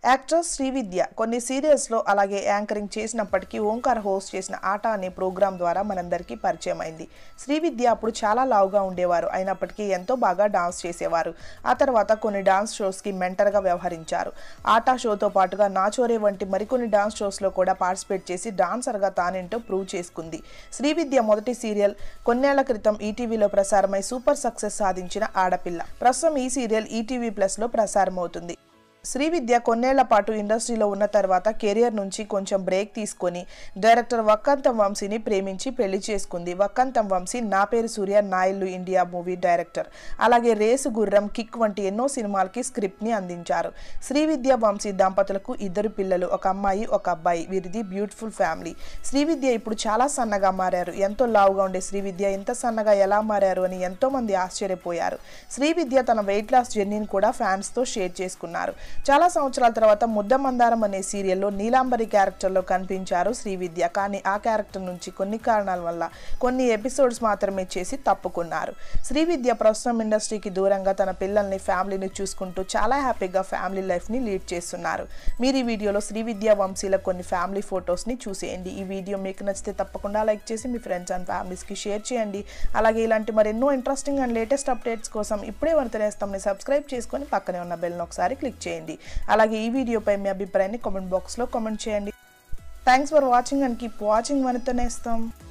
actress Srividya కొన్ని సీరియల్స్లో అలాగే యాంకరింగ్ చేసినప్పటికీ ఓంకార్ హోస్ట్ చేసిన ఆట అనే ప్రోగ్రాం ద్వారా మనందరికీ పరిచయం అయింది శ్రీవిద్య అప్పుడు చాలా లావుగా ఉండేవారు అయినప్పటికీ ఎంతో బాగా డాన్స్ చేసేవారు ఆ తర్వాత కొన్ని డాన్స్ షోస్కి మెంటర్గా వ్యవహరించారు ఆటా షోతో పాటుగా నాచోరే వంటి మరికొన్ని డాన్స్ షోస్లో కూడా పార్టిసిపేట్ చేసి డాన్సర్గా తానేంటో ప్రూవ్ చేసుకుంది శ్రీవిద్య మొదటి సీరియల్ కొన్నేళ్ల క్రితం ఈటీవీలో ప్రసారమై సూపర్ సక్సెస్ సాధించిన ఆడపిల్ల ప్రస్తుతం ఈ సీరియల్ ఈటీవీ ప్లస్లో ప్రసారమవుతుంది శ్రీవిద్య కొన్నేళ్ల పాటు ఇండస్ట్రీలో ఉన్న తర్వాత కెరియర్ నుంచి కొంచెం బ్రేక్ తీసుకొని డైరెక్టర్ వక్కంతం వంశీని ప్రేమించి పెళ్లి చేసుకుంది వక్కంతం వంశీ నా పేరు సూర్య నా ఇల్లు ఇండియా మూవీ డైరెక్టర్ అలాగే రేసు గుర్రం కిక్ వంటి ఎన్నో సినిమాలకి స్క్రిప్ట్ని అందించారు శ్రీవిద్య వంశీ దంపతులకు ఇద్దరు పిల్లలు ఒక అమ్మాయి ఒక అబ్బాయి వీరిది బ్యూటిఫుల్ ఫ్యామిలీ శ్రీవిద్య ఇప్పుడు చాలా సన్నగా మారారు ఎంతో లావుగా ఉండే శ్రీవిద్య ఎంత సన్నగా ఎలా మారారు అని ఎంతో మంది ఆశ్చర్యపోయారు శ్రీవిద్య తన వెయిట్ లాస్ జర్నీని కూడా ఫ్యాన్స్తో షేర్ చేసుకున్నారు చాలా సంవత్సరాల తర్వాత ముద్ద మందారం అనే సీరియల్లో నీలాంబరి క్యారెక్టర్లో కనిపించారు శ్రీవిద్య కానీ ఆ క్యారెక్టర్ నుంచి కొన్ని కారణాల వల్ల కొన్ని ఎపిసోడ్స్ మాత్రమే చేసి తప్పుకున్నారు శ్రీవిద్య ప్రస్తుతం ఇండస్ట్రీకి దూరంగా తన పిల్లల్ని ఫ్యామిలీని చూసుకుంటూ చాలా హ్యాపీగా ఫ్యామిలీ లైఫ్ని లీడ్ చేస్తున్నారు మీరు ఈ వీడియోలో శ్రీవిద్య వంశీల కొన్ని ఫ్యామిలీ ఫొటోస్ని చూసేయండి ఈ వీడియో మీకు నచ్చితే తప్పకుండా లైక్ చేసి మీ ఫ్రెండ్స్ అండ్ ఫ్యామిలీస్కి షేర్ చేయండి అలాగే ఇలాంటి మరెన్నో ఇంట్రెస్టింగ్ అండ్ లేటెస్ట్ అప్డేట్స్ కోసం ఇప్పుడే వంతనేస్తామని సబ్స్క్రైబ్ చేసుకొని పక్కనే ఉన్న బెల్ని ఒకసారి క్లిక్ చేయండి అలాగే ఈ వీడియోపై మీ అభిప్రాయాన్ని కామెంట్ బాక్స్లో కామెంట్ చేయండి thanks for watching and keep watching వనితనేస్తాం